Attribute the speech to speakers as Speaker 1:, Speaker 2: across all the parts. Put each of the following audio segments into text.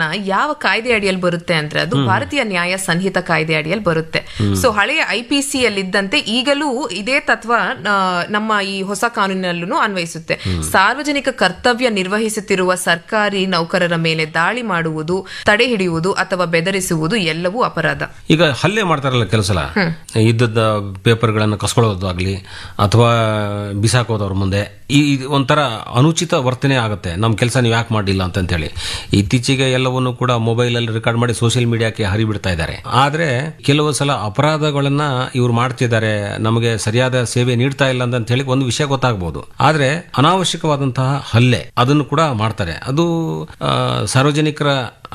Speaker 1: ಯಾವ ಕಾಯ್ದೆ ಅಡಿಯಲ್ಲಿ ಬರುತ್ತೆ ಅಂದ್ರೆ ಅದು ಭಾರತೀಯ ನ್ಯಾಯ ಸಂಹಿತ ಕಾಯ್ದೆ ಅಡಿಯಲ್ಲಿ ಬರುತ್ತೆ ಸೊ ಹಳೆಯ ಐ ಪಿ ಸಿ ಯಲ್ಲಿದ್ದಂತೆ ಈಗಲೂ ಇದೇ ತತ್ವ ಆ, ನಮ್ಮ ಈ ಹೊಸ ಕಾನೂನಿನಲ್ಲೂ ಅನ್ವಯಿಸುತ್ತೆ ಸಾರ್ವಜನಿಕ ಕರ್ತವ್ಯ ನಿರ್ವಹಿಸುತ್ತಿರುವ ಸರ್ಕಾರಿ ನೌಕರರ ಮೇಲೆ ದಾಳಿ ಮಾಡುವುದು ತಡೆ ಹಿಡಿಯುವುದು ಅಥವಾ ಬೆದರಿಸುವುದು ಎಲ್ಲವೂ ಅಪರಾಧ
Speaker 2: ಈಗ ಹಲ್ಲೆ ಮಾಡ್ತಾರಲ್ಲ ಕೆಲವು ಸಲ ಇದ್ದದ ಪೇಪರ್ಗಳನ್ನು ಕಸ್ಕೊಳ್ಳೋದು ಆಗಲಿ ಅಥವಾ ಬಿಸಾಕೋದು ಅವ್ರ ಮುಂದೆ ಈ ಇದು ಒಂಥರ ಅನುಚಿತ ವರ್ತನೆ ಆಗುತ್ತೆ ನಮ್ಮ ಕೆಲಸ ನೀವು ಯಾಕೆ ಮಾಡಿಲ್ಲ ಅಂತಂತೇಳಿ ಇತ್ತೀಚೆಗೆ ಎಲ್ಲವನ್ನು ಕೂಡ ಮೊಬೈಲಲ್ಲಿ ರೆಕಾರ್ಡ್ ಮಾಡಿ ಸೋಷಿಯಲ್ ಮೀಡಿಯಾಕ್ಕೆ ಹರಿಬಿಡ್ತಾ ಇದ್ದಾರೆ ಆದರೆ ಕೆಲವು ಸಲ ಅಪರಾಧಗಳನ್ನ ಇವ್ರು ಮಾಡ್ತಿದ್ದಾರೆ ನಮಗೆ ಸರಿಯಾದ ಸೇವೆ ನೀಡ್ತಾ ಇಲ್ಲ ಅಂತ ಹೇಳಿ ಒಂದು ವಿಷಯ ಗೊತ್ತಾಗ್ಬೋದು ಆದರೆ ಅನಾವಶ್ಯಕವಾದಂತಹ ಹಲ್ಲೆ ಅದನ್ನು ಕೂಡ ಮಾಡ್ತಾರೆ ಅದು ಆ, ಸಾರ್ವಜನಿಕರ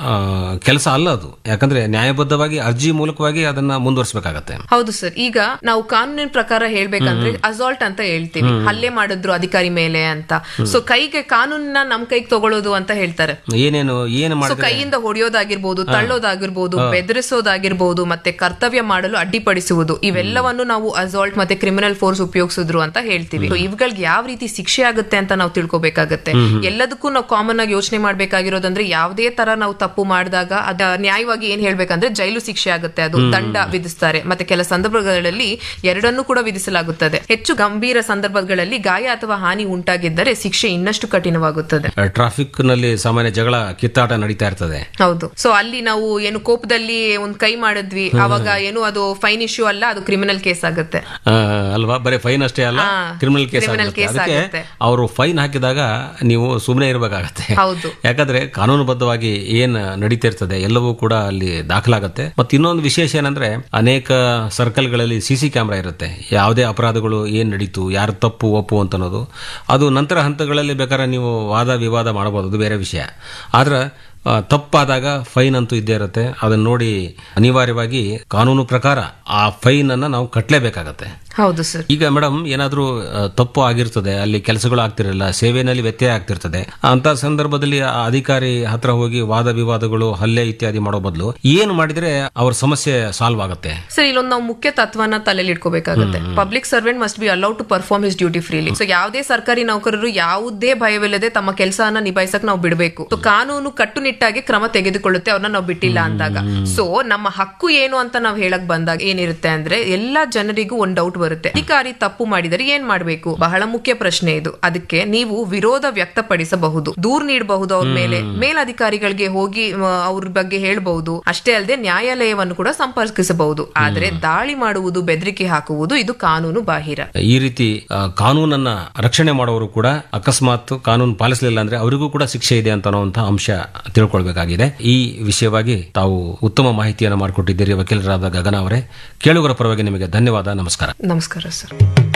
Speaker 2: ಕೆಲಸ ಅಲ್ಲ ಅದು ಯಾಕಂದ್ರೆ ನ್ಯಾಯಬದ್ಧವಾಗಿ ಅರ್ಜಿ ಮೂಲಕವಾಗಿ ಅದನ್ನ ಮುಂದುವರಿಸಬೇಕಾಗತ್ತೆ
Speaker 1: ಹೌದು ಸರ್ ಈಗ ನಾವು ಕಾನೂನಿನ ಪ್ರಕಾರ ಹೇಳ್ಬೇಕಂದ್ರೆ ಅಸಾಲ್ಟ್ ಅಂತ ಹೇಳ್ತೀವಿ ಹಲ್ಲೆ ಮಾಡಿದ್ರು ಅಧಿಕಾರಿ ಮೇಲೆ ಅಂತ ಸೊ ಕೈಗೆ ಕಾನೂನನ್ನ ನಮ್ ಕೈಗೆ ತಗೊಳ್ಳೋದು ಅಂತ ಹೇಳ್ತಾರೆ
Speaker 2: ಏನೇನು ಏನು
Speaker 1: ಸೊ
Speaker 2: ಮಾಡಿದ್ರೆ
Speaker 1: ಕೈಯಿಂದ ಹೊಡೆಯೋದಾಗಿರ್ಬೋದು ತಳ್ಳೋದಾಗಿರ್ಬೋದು ಬೆದರಿಸೋದಾಗಿರ್ಬೋದು ಮತ್ತೆ ಕರ್ತವ್ಯ ಮಾಡಲು ಅಡ್ಡಿಪಡಿಸುವುದು ಇವೆಲ್ಲವನ್ನು ನಾವು ಅಸಾಲ್ಟ್ ಮತ್ತೆ ಕ್ರಿಮಿನಲ್ ಫೋರ್ಸ್ ಉಪಯೋಗಿಸಿದ್ರು ಅಂತ ಹೇಳ್ತೀವಿ So ಇವುಗಳಿಗೆ ಯಾವ ರೀತಿ ಶಿಕ್ಷೆ ಆಗುತ್ತೆ ಅಂತ ನಾವು ತಿಳ್ಕೊಬೇಕಾಗತ್ತೆ ಎಲ್ಲದಕ್ಕೂ ನಾವು ಕಾಮನ್ ಆಗಿ ಯೋಚನೆ ಮಾಡ್ಬೇಕಾಗಿರೋದಂದ್ರೆ ಯಾವುದೇ ತರ ನಾವು ತಪ್ಪು ಮಾಡಿದಾಗ ಅದ ನ್ಯಾಯವಾಗಿ ಏನ್ ಹೇಳ್ಬೇಕಂದ್ರೆ ಜೈಲು ಶಿಕ್ಷೆ ಆಗುತ್ತೆ ಅದು ದಂಡ ವಿಧಿಸ್ತಾರೆ ಮತ್ತೆ ಕೆಲ ಸಂದರ್ಭಗಳಲ್ಲಿ ಎರಡನ್ನೂ ಕೂಡ ವಿಧಿಸಲಾಗುತ್ತದೆ ಹೆಚ್ಚು ಗಂಭೀರ ಸಂದರ್ಭಗಳಲ್ಲಿ ಗಾಯ ಅಥವಾ ಹಾನಿ ಉಂಟಾಗಿದ್ದರೆ ಶಿಕ್ಷೆ ಇನ್ನಷ್ಟು ಕಠಿಣವಾಗುತ್ತದೆ
Speaker 2: ಟ್ರಾಫಿಕ್ ನಲ್ಲಿ ಸಾಮಾನ್ಯ ಜಗಳ ಕಿತ್ತಾಟ ನಡೀತಾ ಇರ್ತದೆ
Speaker 1: ಹೌದು ಸೊ ಅಲ್ಲಿ ನಾವು ಏನು ಕೋಪದಲ್ಲಿ ಒಂದ್ ಕೈ ಮಾಡಿದ್ವಿ ಅವಾಗ ಏನು ಅದು ಫೈನ್ ಇಶ್ಯೂ ಅಲ್ಲ ಅದು ಕ್ರಿಮಿನಲ್ ಕೇಸ್ ಆಗುತ್ತೆ
Speaker 2: ಆ, ಅಲ್ವಾ ಬರೀ ಫೈನ್ ಅಷ್ಟೇ ಅಲ್ಲ
Speaker 1: ಹಾ,
Speaker 2: ಕ್ರಿಮಿನಲ್ ಕೇಸ್
Speaker 1: criminal
Speaker 2: ಆಗುತ್ತೆ
Speaker 1: case
Speaker 2: ಅದಕ್ಕೆ
Speaker 1: ಆಗುತ್ತೆ.
Speaker 2: ಅವರು ಫೈನ್ ಹಾಕಿದಾಗ ನೀವು ಸುಮ್ಮನೆ ಇರಬೇಕಾಗತ್ತೆ
Speaker 1: ಹೌದು
Speaker 2: ಯಾಕಂದ್ರೆ ಕಾನೂನುಬದ್ಧವಾಗಿ ಏನ್ ನಡೀತಾ ಇರ್ತದೆ ಎಲ್ಲವೂ ಕೂಡ ಅಲ್ಲಿ ದಾಖಲಾಗತ್ತೆ ಮತ್ತೆ ಇನ್ನೊಂದು ವಿಶೇಷ ಏನಂದ್ರೆ ಅನೇಕ ಸರ್ಕಲ್ಗಳಲ್ಲಿ ಸಿ ಸಿ ಕ್ಯಾಮ್ರಾ ಇರುತ್ತೆ ಯಾವುದೇ ಅಪರಾಧಗಳು ಏನ್ ನಡೀತು ಯಾರು ತಪ್ಪು ಒಪ್ಪು ಅಂತ ಅನ್ನೋದು ಅದು ನಂತರ ಹಂತಗಳಲ್ಲಿ ಬೇಕಾದ್ರೆ ನೀವು ವಾದ ವಿವಾದ ಮಾಡಬಹುದು ಅದು ಬೇರೆ ವಿಷಯ ಆದ್ರೆ ಆ, ತಪ್ಪಾದಾಗ ಫೈನ್ ಅಂತೂ ಇದ್ದೇ ಇರುತ್ತೆ ಅದನ್ನ ನೋಡಿ ಅನಿವಾರ್ಯವಾಗಿ ಕಾನೂನು ಪ್ರಕಾರ ಆ ಫೈನ್ ಅನ್ನ ನಾವು ಕಟ್ಟಲೇಬೇಕಾಗತ್ತೆ
Speaker 1: ಹೌದು ಸರ್
Speaker 2: ಈಗ ಮೇಡಮ್ ಏನಾದ್ರೂ ಆ, ತಪ್ಪು ಆಗಿರ್ತದೆ ಅಲ್ಲಿ ಕೆಲಸಗಳು ಆಗ್ತಿರಲಿಲ್ಲ ಸೇವೆಯಲ್ಲಿ ವ್ಯತ್ಯಯ ಆಗ್ತಿರ್ತದೆ ಅಂತ ಸಂದರ್ಭದಲ್ಲಿ ಆ ಅಧಿಕಾರಿ ಹತ್ರ ಹೋಗಿ ವಾದ ವಿವಾದಗಳು ಹಲ್ಲೆ ಇತ್ಯಾದಿ ಮಾಡೋ ಬದಲು ಏನು ಮಾಡಿದ್ರೆ ಅವ್ರ ಸಮಸ್ಯೆ ಸಾಲ್ವ್ ಆಗುತ್ತೆ
Speaker 1: ಸರ್ ಇಲ್ಲೊಂದು ನಾವು ಮುಖ್ಯ ತತ್ವನ ತಲೆಯಲ್ಲಿ ಇಟ್ಕೋಬೇಕಾಗುತ್ತೆ public servant must be allowed to perform his duty freely so ಯಾವುದೇ ಸರ್ಕಾರಿ ನೌಕರರು ಯಾವುದೇ ಭಯವಿಲ್ಲದೆ ತಮ್ಮ ಕೆಲಸನ ನಿಭಾಯಿಸಕ್ ನಾವು ಬಿಡಬೇಕು ಸೊ ಕಾನೂನು ಕಟ್ಟುನಿಟ್ಟಾಗಿ ಕ್ರಮ ತೆಗೆದುಕೊಳ್ಳುತ್ತೆ ಅವ್ರನ್ನ ನಾವು ಬಿಟ್ಟಿಲ್ಲ ಅಂದಾಗ ಸೊ ನಮ್ಮ ಹಕ್ಕು ಏನು ಅಂತ ನಾವು ಹೇಳಕ್ ಬಂದಾಗ ಏನಿರುತ್ತೆ ಅಂದ್ರೆ ಎಲ್ಲಾ ಜನರಿಗೂ ಒಂದ್ ಡೌಟ್ ಬರುತ್ತೆ ಅಧಿಕಾರಿ ತಪ್ಪು ಮಾಡಿದರೆ ಏನ್ ಮಾಡ್ಬೇಕು ಬಹಳ ಮುಖ್ಯ ಪ್ರಶ್ನೆ ಇದು ಅದಕ್ಕೆ ನೀವು ವಿರೋಧ ವ್ಯಕ್ತಪಡಿಸಬಹುದು ದೂರ್ ನೀಡಬಹುದು ಅವ್ರ ಮೇಲೆ ಮೇಲಧಿಕಾರಿಗಳಿಗೆ ಹೋಗಿ ಆ, ಅವ್ರ ಬಗ್ಗೆ ಹೇಳ್ಬಹುದು ಅಷ್ಟೇ ಅಲ್ಲದೆ ನ್ಯಾಯಾಲಯವನ್ನು ಕೂಡ ಸಂಪರ್ಕಿಸಬಹುದು ಆದ್ರೆ ದಾಳಿ ಮಾಡುವುದು ಬೆದರಿಕೆ ಹಾಕುವುದು ಇದು ಕಾನೂನು ಬಾಹಿರ
Speaker 2: ಈ ರೀತಿ ಆ, ಕಾನೂನನ್ನ ರಕ್ಷಣೆ ಮಾಡೋರು ಕೂಡ ಅಕಸ್ಮಾತ್ ಕಾನೂನು ಪಾಲಿಸಲಿಲ್ಲ ಅಂದ್ರೆ ಅವರಿಗೂ ಕೂಡ ಶಿಕ್ಷೆ ಇದೆ ಅಂತ ಅನ್ನುವಂತಹ ಅಂಶ ತಿಳ್ಕೊಳ್ಬೇಕಾಗಿದೆ ಈ ವಿಷಯವಾಗಿ ತಾವು ಉತ್ತಮ ಮಾಹಿತಿಯನ್ನು ಮಾಡಿಕೊಟ್ಟಿದ್ದೀರಿ ವಕೀಲರಾದ ಗಗನ ಅವರೇ ಕೇಳುಗರ ಪರವಾಗಿ ನಿಮಗೆ ಧನ್ಯವಾದ ನಮಸ್ಕಾರ
Speaker 1: ನಮಸ್ಕಾರ ಸರ್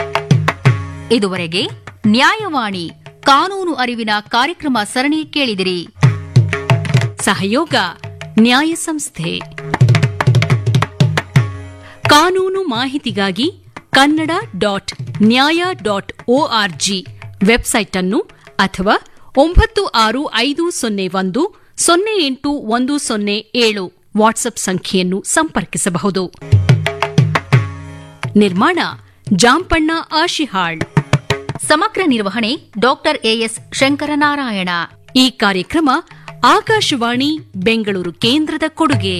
Speaker 3: ಇದುವರೆಗೆ ನ್ಯಾಯವಾಣಿ ಕಾನೂನು ಅರಿವಿನ ಕಾರ್ಯಕ್ರಮ ಸರಣಿ ಕೇಳಿದಿರಿ ಸಹಯೋಗ ನ್ಯಾಯ ಸಂಸ್ಥೆ ಕಾನೂನು ಮಾಹಿತಿಗಾಗಿ Kannada dot Nyaya dot org website ಅನ್ನು ಅಥವಾ ಒಂಬತ್ತು ಆರು ಐದು ಸೊನ್ನೆ ಒಂದು ಸೊನ್ನೆ ಎಂಟು ಒಂದು ಸೊನ್ನೆ ಏಳು ವಾಟ್ಸ್ಆಪ್ ಸಂಖ್ಯೆಯನ್ನು ಸಂಪರ್ಕಿಸಬಹುದು ನಿರ್ಮಾಣ ಜಾಂಪಣ್ಣ ಆಶಿಹಾಳ್ ಸಮಗ್ರ ನಿರ್ವಹಣೆ ಡಾಕ್ಟರ್ ಎಎಸ್ ಶಂಕರನಾರಾಯಣ ಈ ಕಾರ್ಯಕ್ರಮ ಆಕಾಶವಾಣಿ ಬೆಂಗಳೂರು ಕೇಂದ್ರದ ಕೊಡುಗೆ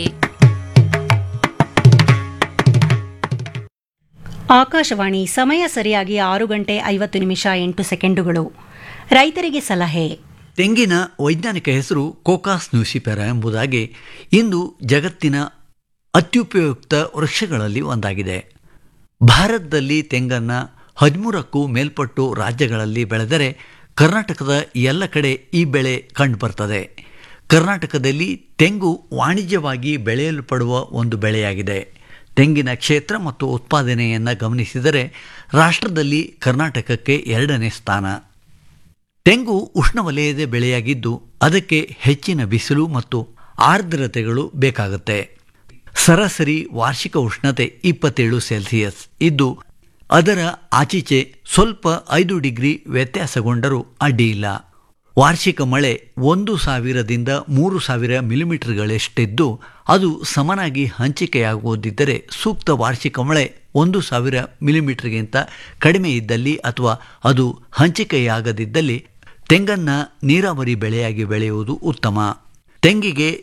Speaker 4: ಆಕಾಶವಾಣಿ ಸಮಯ ಸರಿಯಾಗಿ ಆರು ಗಂಟೆ ಐವತ್ತು ನಿಮಿಷ ಎಂಟು ಸೆಕೆಂಡುಗಳು ರೈತರಿಗೆ ಸಲಹೆ
Speaker 5: ತೆಂಗಿನ ವೈಜ್ಞಾನಿಕ ಹೆಸರು ಕೋಕಾಸ್ ನ್ಯೂಸಿಫೆರ ಎಂಬುದಾಗಿ ಇಂದು ಜಗತ್ತಿನ ಅತ್ಯುಪಯುಕ್ತ ವೃಕ್ಷಗಳಲ್ಲಿ ಒಂದಾಗಿದೆ ಭಾರತದಲ್ಲಿ ತೆಂಗನ್ನು ಹದಿಮೂರಕ್ಕೂ ಮೇಲ್ಪಟ್ಟು ರಾಜ್ಯಗಳಲ್ಲಿ ಬೆಳೆದರೆ ಕರ್ನಾಟಕದ ಎಲ್ಲ ಕಡೆ ಈ ಬೆಳೆ ಕಂಡುಬರ್ತದೆ ಕರ್ನಾಟಕದಲ್ಲಿ ತೆಂಗು ವಾಣಿಜ್ಯವಾಗಿ ಬೆಳೆಯಲ್ಪಡುವ ಒಂದು ಬೆಳೆಯಾಗಿದೆ ತೆಂಗಿನ ಕ್ಷೇತ್ರ ಮತ್ತು ಉತ್ಪಾದನೆಯನ್ನು ಗಮನಿಸಿದರೆ ರಾಷ್ಟ್ರದಲ್ಲಿ ಕರ್ನಾಟಕಕ್ಕೆ ಎರಡನೇ ಸ್ಥಾನ ತೆಂಗು ಉಷ್ಣವಲಯದ ಬೆಳೆಯಾಗಿದ್ದು ಅದಕ್ಕೆ ಹೆಚ್ಚಿನ ಬಿಸಿಲು ಮತ್ತು ಆರ್ದ್ರತೆಗಳು ಬೇಕಾಗುತ್ತೆ ಸರಾಸರಿ ವಾರ್ಷಿಕ ಉಷ್ಣತೆ ಇಪ್ಪತ್ತೇಳು ಸೆಲ್ಸಿಯಸ್ ಇದ್ದು ಅದರ ಆಚೀಚೆ ಸ್ವಲ್ಪ ಐದು ಡಿಗ್ರಿ ವ್ಯತ್ಯಾಸಗೊಂಡರೂ ಅಡ್ಡಿಯಿಲ್ಲ ವಾರ್ಷಿಕ ಮಳೆ ಒಂದು ಸಾವಿರದಿಂದ ಮೂರು ಸಾವಿರ ಮಿಲಿಮೀಟರ್ಗಳಷ್ಟಿದ್ದು ಅದು ಸಮನಾಗಿ ಹಂಚಿಕೆಯಾಗುವುದಿದ್ದರೆ ಸೂಕ್ತ ವಾರ್ಷಿಕ ಮಳೆ ಒಂದು ಸಾವಿರ ಮಿಲಿಮೀಟರ್ಗಿಂತ ಕಡಿಮೆ ಇದ್ದಲ್ಲಿ ಅಥವಾ ಅದು ಹಂಚಿಕೆಯಾಗದಿದ್ದಲ್ಲಿ ತೆಂಗನ್ನ ನೀರಾವರಿ ಬೆಳೆಯಾಗಿ ಬೆಳೆಯುವುದು ಉತ್ತಮ ತೆಂಗಿಗೆ